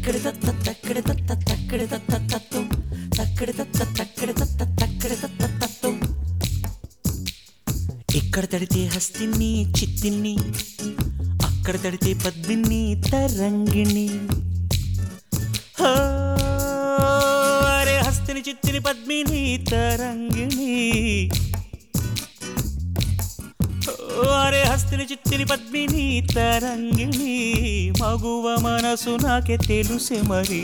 తక్కడి తత్త తక్కడి తత్త తక్కడి తత్త తత్తం తక్కడి తత్త తక్కడి తత్త తక్కడి తత్త తత్తం ఇక్కడ తడితే హస్తిని చిత్తిని అక్కడ తడితే పద్మిని తరంగిణి హో, అరే హస్తిని చిత్తిని పద్మిని తరంగిణి ఓ, అరే హస్తిని చిత్తిని పద్మిని తరంగిణి మగువ మనసు నాకే తెలుసే మరి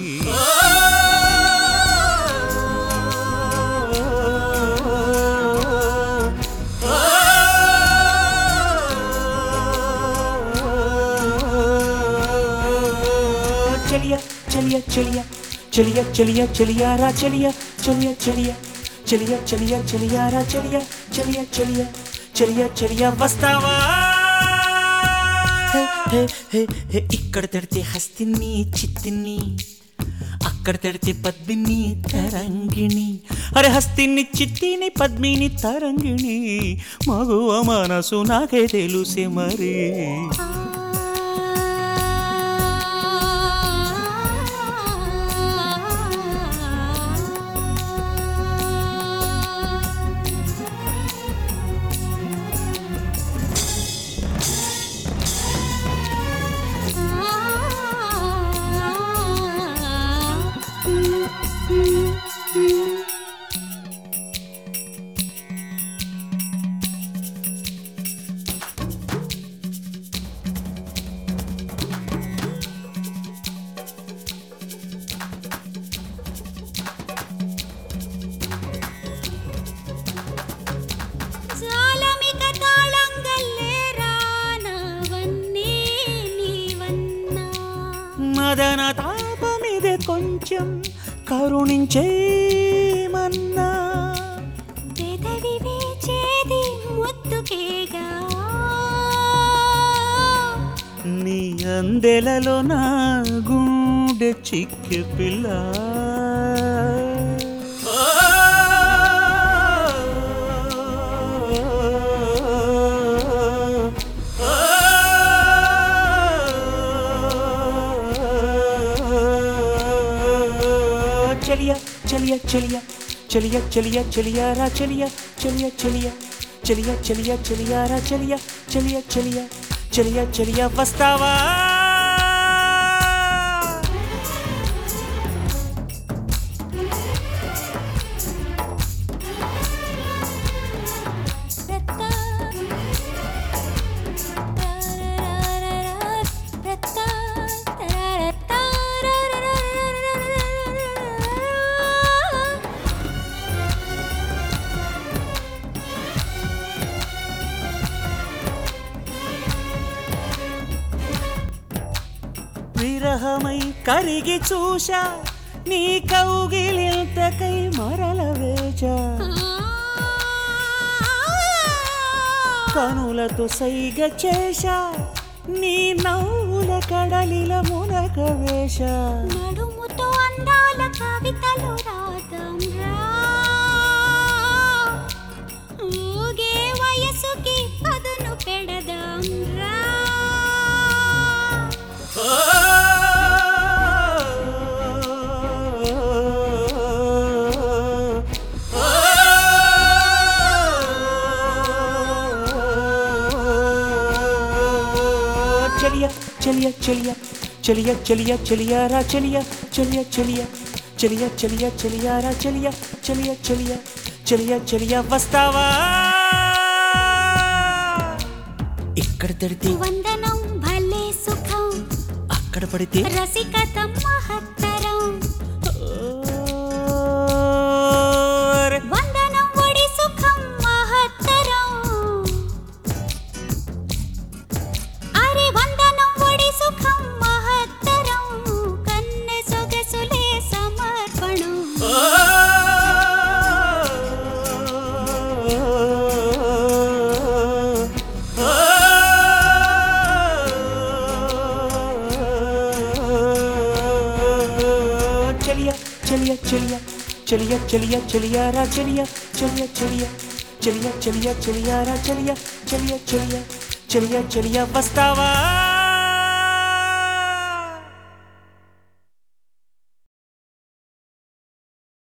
చలియా చలియా చలియా చలియా చలియా చలియారా చలియా చలియా చలియా చలియా చలియా చలియారా చలియా చలియా చలియా చలియా చలియా వస్తావా హే, హే, హే, హే, ఇక్కడ తడితే హస్తిని చిత్తిని అక్కడ తడితే పద్మిని తరంగిణి అరే హస్తిని చిత్తిని పద్మిని తరంగిణి మగువ మనసు నాకే తెలుసే మరి సాలమిక తాళంగల్లే రానవన్నే నీవన్నా మదన తాపమిదే కొంచెం కరుణించేమన్నా పెదవి వేచేది ముద్దుకేగా నీ అందెలలో నా గుండె చిక్కి పిల్ల చలియా చలియా చలియా చలియా చలియా చలియారా చలియా చలియా చలియా చలియా చలియా చలియారా చలియా చలియా చలియా చలియా చలియా వస్తావా రత్తా రత్తా విరహమై కరిగి చూశా నీ కౌగిలింతకై మరల వేచా కనులతో సైగ చేశా నీ నవ్వుల కడలిల మునక వేశా నడుముతో అందాల కవితలు రాద్దాం రా ఊగే వయసుకి పదును పెడదాం రా చలియా చలియా చలియా చలియా చలియా చలియారా చలియా చలియా చలియా చలియా చలియా చలియారా చలియా చలియా చలియా చలియా చలియా వస్తావా ఇక్కడ తడితే వందనం భలే సుఖం అక్కడ పడితే రసికత మహత్తరం ఓరే. వందనం ఒడి సుఖం మహత్తరం అరే వందనం ఒడి సుఖం మహత్తరం కన్నె సొగసులే సమర్పణం చలియా చలియా చలియా చలియా చలియా చలియారా చలియా చలియా చలియా చలియా చలియా చలియారా చలియా చలియా చలియా చలియా చలియా వస్తావా